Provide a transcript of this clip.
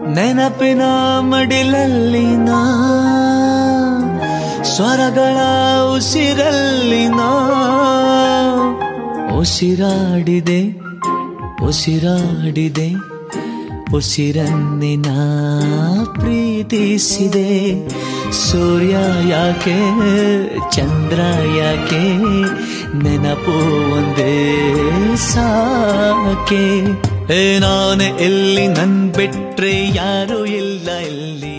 ನೆನಪಿನ ಮಡಿಲಲ್ಲಿ ನಾ ಸ್ವರಗಳ ಉಸಿರಲ್ಲಿ ನಾ ಉಸಿರಾಡಿದೆ ಉಸಿರಾಡಿದೆ ಉಸಿರನ್ನೇ ನಾ ಪ್ರೀತಿಸಿದೆ ಸೂರ್ಯ ಯಾಕೆ ಚಂದ್ರ ಯಾಕೆ ನೆನಪು ಒಂದೇ ಸಾಕೆ ಏ ನಾನು ಎಲ್ಲಿ ನನ್ ಬಿಟ್ರೆ ಯಾರು ಇಲ್ಲ ಇಲ್ಲಿ